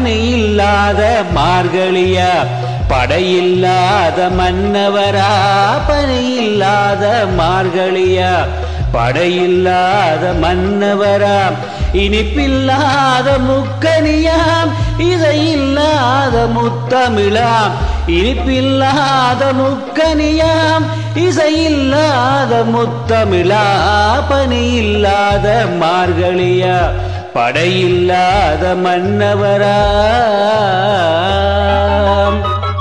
பனையில்லாத மார்கழியா படையில்லாத மன்னவரா பனையில்லாத மார்கழியா படையில்லாத மன்னவராம் இனிப்பில்லாத முக்கனியாம் இதையில்லாத முத்தமிழாம் இனிப்பில்லாத முக்கனியாம் இசையில்லாத முத்தமிழா பனியில்லாத மார்கழியா படையில்லாத மன்னவராம்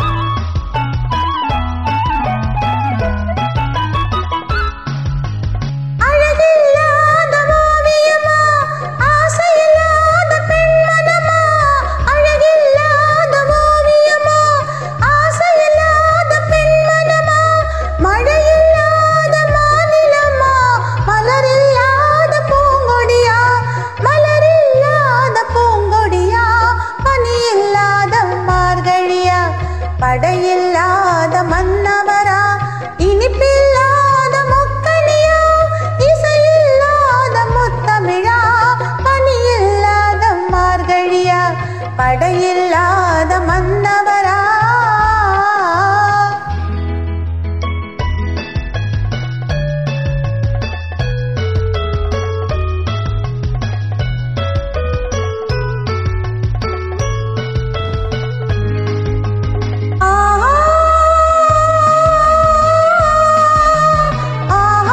அழகில்லாத ஓவியமா ஆசையில்லாத பெண்மனமா அழகில்லாத ஓவியமா ஆசையில்லாத பெண்மனமா மழையில்லாத மாநிலமா மலரில்லாத பூங்கொடியா மலரில்லாத பூங்கொடியா பனியில்லாத மார்கழியா படையில்லாத மன்னவரா இனிப்பில்லாத முக்கனியா இசையில்லாத முத்தமிழா பனியில்லாத மார்கழியா படையில்லாத மன்னவரா ஆஹா ஆஹா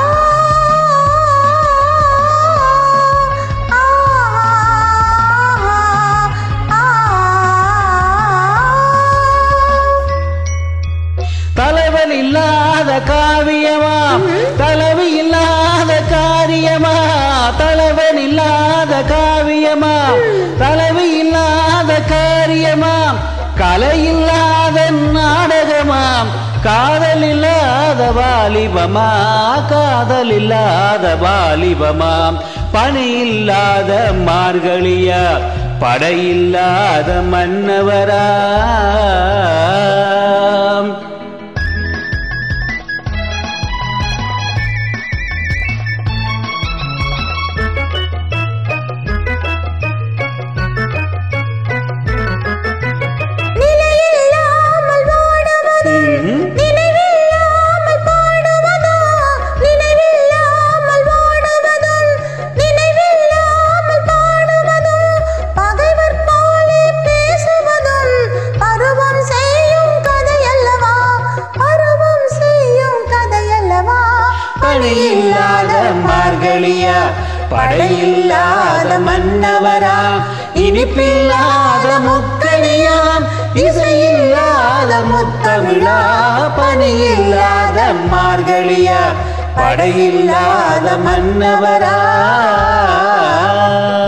தலைவன் இல்லாத காவியமாம் தலைவி இல்லாத காரியமா தலைவன் இல்லாத காவியமாம் தலைவி இல்லாத காரியமாம் கலை இல்லாத நாடகமாம் காதல் இல்லாத வாலிபமா காதல் இல்லாத வாலிபமாம் பணி இல்லாத மார்கழியா படையில்லாத மன்னவராம் நிலையில்லாமல் ஓடுவது நினைவில்லாமல் பாடுவதோ நினைவில்லாமல் ஓடுவதும் நினைவில்லாமல் பாடுவதும் பகைவர் போலே பேசுவதும் பருவம் செய்யும் கதையல்லவா பருவம் செய்யும் கதையல்லவா பணியில்லாத மார்கழியா படையில்லாத மன்னவரா இனிப்பில்லாத முக்கணியாம் இசையில்லாத முத்தமிழா பணியில்லாத மார்கழியா படையில்லாத மன்னவரா